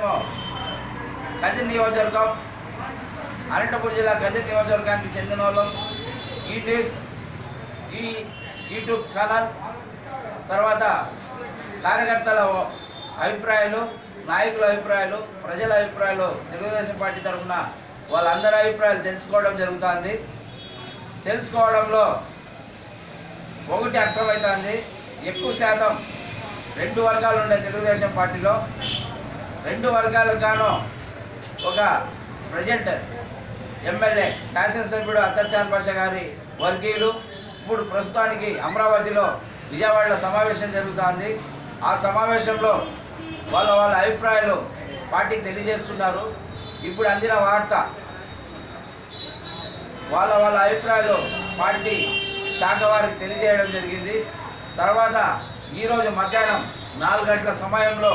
మేమేమో కదిరి నియోజకవర్గం అనంతపురం జిల్లా కదిరి నియోజకవర్గానికి చెందిన వాళ్ళం ఈ న్యూస్ ఈ యూట్యూబ్ ఛానల్ తర్వాత కార్యకర్తల అభిప్రాయాలు నాయకుల అభిప్రాయాలు ప్రజల అభిప్రాయాలు తెలుగుదేశం పార్టీ తరఫున వాళ్ళందరి అభిప్రాయాలు తెలుసుకోవడం జరుగుతుంది తెలుసుకోవడంలో ఒకటి అర్థమవుతుంది ఎక్కువ శాతం రెండు వర్గాలు ఉండే తెలుగుదేశం పార్టీలో రెండు వర్గాలకు గాను ఒక ప్రజెంట్ ఎమ్మెల్యే శాసనసభ్యుడు అత్తర్చాన్ పాషా గారి వర్గీయులు ఇప్పుడు ప్రస్తుతానికి అమరావతిలో విజయవాడలో సమావేశం జరుగుతోంది ఆ సమావేశంలో వాళ్ళ వాళ్ళ అభిప్రాయాలు పార్టీకి తెలియజేస్తున్నారు ఇప్పుడు అందిన వార్త వాళ్ళ వాళ్ళ అభిప్రాయాలు పార్టీ శాఖ వారికి తెలియజేయడం జరిగింది తర్వాత ఈరోజు మధ్యాహ్నం నాలుగు గంటల సమయంలో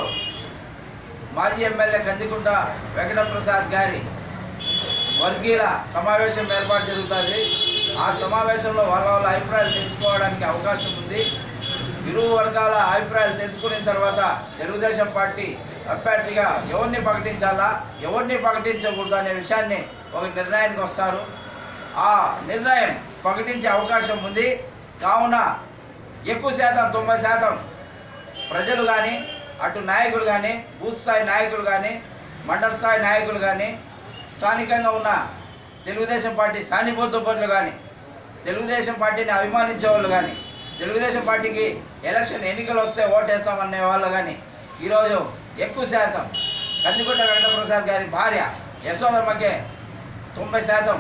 మాజీ ఎమ్మెల్యే కందికుంట వెంకటప్రసాద్ గారి వర్గీయుల సమావేశం ఏర్పాటు జరుగుతుంది ఆ సమావేశంలో వాళ్ళ వాళ్ళ అభిప్రాయాలు తెలుసుకోవడానికి అవకాశం ఉంది ఇరు వర్గాల అభిప్రాయాలు తెలుసుకున్న తర్వాత తెలుగుదేశం పార్టీ అభ్యర్థిగా ఎవరిని ప్రకటించాలా ఎవరిని ప్రకటించకూడదు అనే విషయాన్ని ఒక నిర్ణయానికి వస్తారు ఆ నిర్ణయం ప్రకటించే అవకాశం ఉంది కావున ఎక్కువ శాతం తొంభై శాతం ప్రజలు కానీ అటు నాయకులు కానీ బూత్ స్థాయి నాయకులు కానీ మండల స్థాయి నాయకులు కానీ స్థానికంగా ఉన్న తెలుగుదేశం పార్టీ సానుభూతపరులు కానీ తెలుగుదేశం పార్టీని అభిమానించే వాళ్ళు కానీ తెలుగుదేశం పార్టీకి ఎలక్షన్ ఎన్నికలు వస్తే ఓటేస్తామనే వాళ్ళు కానీ ఈరోజు ఎక్కువ శాతం కందికొండ వెంకటప్రసాద్ గారి భార్య యశోదమ్మకే తొంభై శాతం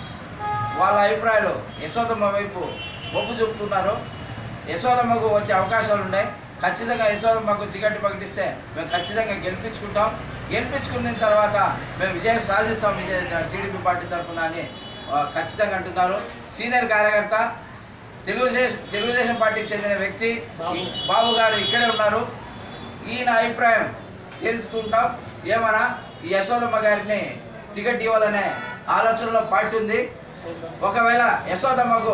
వాళ్ళ అభిప్రాయాలు యశోదమ్మ వైపు మొగ్గు చూపుతున్నారు యశోదమ్మకు వచ్చే అవకాశాలు ఉన్నాయి ఖచ్చితంగా యశోదమ్మకు టికెట్ ప్రకటిస్తే మేము ఖచ్చితంగా గెలిపించుకుంటాం గెలిపించుకున్న తర్వాత మేము విజయం సాధిస్తాం విజయ టీడీపీ పార్టీ తరఫున అని ఆ, ఖచ్చితంగా అంటున్నారు సీనియర్ కార్యకర్త తెలుగుదేశం తెలుగుదేశం పార్టీకి చెందిన వ్యక్తి బాబు. బాబు గారు ఇక్కడే ఉన్నారు ఈయన అభిప్రాయం తెలుసుకుంటాం ఏమన్నా ఈ యశోదమ్మ గారిని టికెట్ ఇవ్వాలనే ఆలోచనలో పార్టీ ఉంది ఒకవేళ యశోదమ్మకు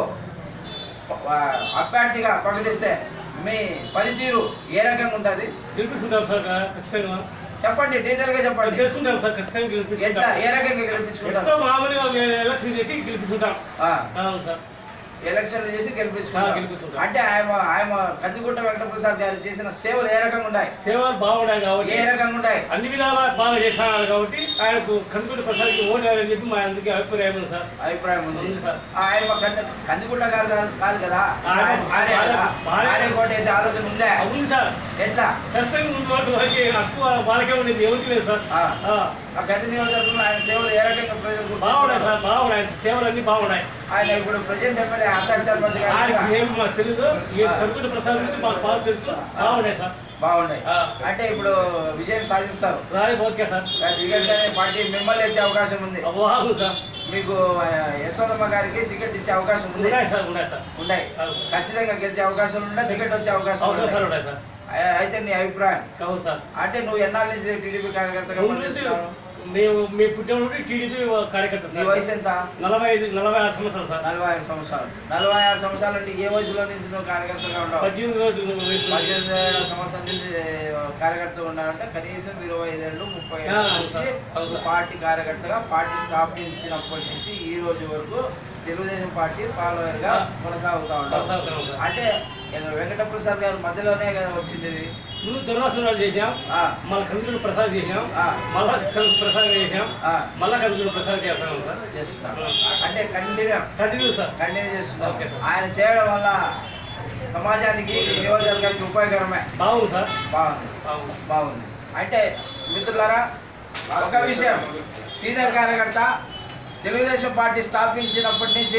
ఆ, అభ్యర్థిగా ప్రకటిస్తే మీ పనితీరు ఏ రకంగా ఉంటుంది గెలిపిస్తుంటాం సార్ ఖచ్చితంగా చెప్పండి డీటెయిల్గా చెప్పండి గెలుచుకుంటాం సార్ ఖచ్చితంగా ఎట్లా గెలిపిస్తుంటాం ఏ రకంగా గెలిపించుకుంటారు ఎంతో మామూలుగా మేము ఎలక్షన్ చేసి గెలిపిస్తుంటాం ఆ, అవును సార్ ఎలక్షన్లు చేసి ఆ, గెలిపించుకుంటారు గెలిపించుకుంటాం. అంటే ఆయన ఆయన కందిగుంట వెంకటప్రసాద్ గారు చేసిన సేవలు ఏ రకంగా ఉన్నాయి సేవలు బాగున్నాయి కాబట్టి ఏ రకంగా ఉన్నాయి అన్ని విధాలా బాగా చేస్తున్నారు కాబట్టి ఆయనకు కందుకూరి ప్రసాద్కి ఓటారని చెప్పి మా అందరికీ అభిప్రాయం ఉంది సార్ అభిప్రాయం ఉంది ఉంది సార్. ఆ, ఆయన కంది కందిగుంట గారు కాదు- కాదు కదా ఆయన ఆయన భార్య భార్య- కదా? భార్య- భార్య కోటేసే ఆలోచన ఉందా ఉంది సార్ ఎట్లా ఖచ్చితంగా ముందు ఓటు వేసి హక్కు వాళ్ళకే ఉండేది ఎవరికి లేదు సార్ ఆ. ఆ, ఆ గది నియోజకవర్గంలో ఆయన సేవలు ఏ రకంగా ప్రజలకు బాగున్నాయి సార్ బాగున్నాయి సేవలు అన్ని బాగున్నాయి ఆయన ఇప్పుడు ప్రజెంట్ ఎమ్మెల్యే అంతర్జాల బస్ ఆయనకి గారు ఏం మాకు తెలియదు ఈ కందుకూరి ప్రసాద్ గురించి మాకు బాగా తెలుసు బాగున్నాయి సార్ బాగున్నాయి ఆ. అంటే ఇప్పుడు విజయం సాధిస్తారు రాయి ఓకే సార్ టికెట్ అనే పార్టీ మిమ్మల్ని ఇచ్చే అవకాశం ఉంది బాగుంది సార్ మీకు ఆ, యశోదమ్మ గారికి టికెట్ ఇచ్చే అవకాశం ఉంది ఉన్నాయి సార్ ఉన్నాయి సార్ ఉన్నాయి అవును సార్. ఖచ్చితంగా గెలిచే అవకాశాలు ఉన్నాయి టికెట్ వచ్చే అవకాశం అవకాశాలు ఉన్నాయి సార్ అయితే నీ అభిప్రాయం అవును సార్ అంటే నువ్వు ఎన్నాళ్ళ నుంచి టీడీపీ కార్యకర్తగా ముందు నుంచి పనిచేస్తున్నావు మేము మీ పుట్టిన నుండి టీడీపీ కార్యకర్త నీ సార్ వయసు ఎంత నలభై ఐదు నలభై ఆరు సంవత్సరాలు సార్ నలభై ఆరు సంవత్సరాలు నలభై ఆరు సంవత్సరాలు అంటే ఏ వయసులో నుంచి నువ్వు కార్యకర్తగా ఉండవు పద్దెనిమిది రోజులు వయసులో పద్దెనిమిది ఏళ్ళ సంవత్సరం నుంచి కార్యకర్త ఉన్నారంటే కనీసం ఇరవై ఐదేళ్ళు ముప్పై ఆ, ఏళ్ళ అవును నుంచి సార్, అవును సార్. పార్టీ కార్యకర్తగా పార్టీ స్థాపించినప్పటి నుంచి ఈ రోజు వరకు తెలుగుదేశం పార్టీ ఫాలోవర్ గా ఆ. కొనసాగుతా ఉంటాం కొనసాగుతున్నాం సార్. అంటే ఇక వెంకటప్రసాద్ గారు మధ్యలోనే కదా వచ్చింది ఇది ముందు దుర్వాసనాలు చేసాం ఆ, మళ్ళీ కందుకూరు ప్రసాద్ చేసాం ఆ. మళ్ళా కందుకూరు ప్రసాద్ చేసాం ఆ, మళ్ళా కందుకూరు ప్రసాద్ చేస్తాం సార్ చేస్తున్నాం అంటే కంటిన్యూ కంటిన్యూ సార్ కంటిన్యూ చేస్తున్నాం ఓకే సార్. ఆయన చేయడం వల్ల సమాజానికి ఈ నియోజకవర్గానికి ఉపయోగకరమే బాగుంది సార్ బాగుంది బాగుంది బాగుంది అంటే మిత్రులారా ఒక విషయం సీనియర్ కార్యకర్త తెలుగుదేశం పార్టీ స్థాపించినప్పటి నుంచి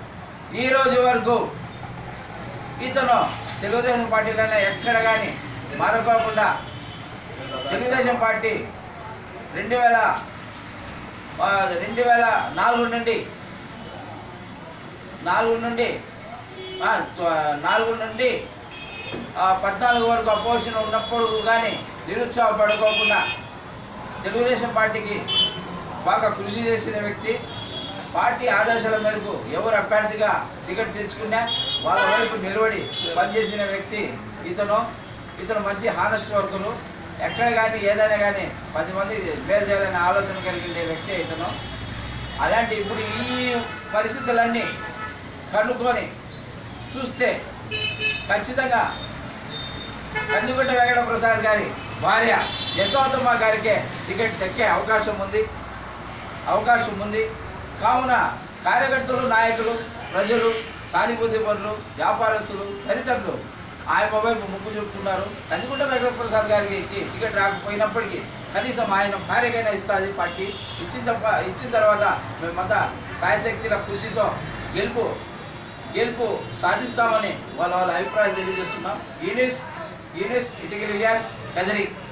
ఈ రోజు వరకు ఇతను తెలుగుదేశం పార్టీలోనే ఎక్కడ కానీ మారుకోకుండా తెలుగుదేశం పార్టీ రెండు వేల ఆ, రెండు వేల నాలుగు నుండి నాలుగు నుండి ఆ, త్వ- నాలుగు నుండి ఆ, పద్నాలుగు వరకు అపోజిషన్ ఉన్నప్పుడు కానీ నిరుత్సాహపడుకోకుండా తెలుగుదేశం పార్టీకి బాగా కృషి చేసిన వ్యక్తి పార్టీ ఆదేశాల మేరకు ఎవరు అభ్యర్థిగా టికెట్ తెచ్చుకున్నా వాళ్ళ వైపు నిలబడి పనిచేసిన వ్యక్తి ఇతను ఇతను మంచి హానెస్ట్ వర్కరు ఎక్కడ కానీ ఏదైనా కానీ పది మంది మేలు చేయాలనే ఆలోచన కలిగిండే వ్యక్తి అయితేనో అలాంటి ఇప్పుడు ఈ పరిస్థితులన్నీ కనుక్కొని చూస్తే ఖచ్చితంగా కందుకుంట వెంకట ప్రసాద్ గారి భార్య యశోదమ్మ గారికే టికెట్ దక్కే అవకాశం ఉంది అవకాశం ఉంది కావున కార్యకర్తలు నాయకులు ప్రజలు సానుభూతి పనులు వ్యాపారస్తులు తదితరులు ఆయన వైపు ముక్కు చూపుతున్నారు కందుకుంట వెంకట ప్రసాద్ గారికి టికెట్ రాకపోయినప్పటికీ కనీసం ఆయన భార్యకైనా ఇస్తుంది పార్టీ ఇచ్చిన తప్ప ఇచ్చిన తర్వాత మేమంతా సాయశక్తుల కృషితో గెలుపు గెలుపు సాధిస్తామని వాళ్ళ వాళ్ళ అభిప్రాయం తెలియజేస్తున్నాం ఈ న్యూస్ ఈ న్యూస్ ఇటుకలి ఇలియాస్ కదిరి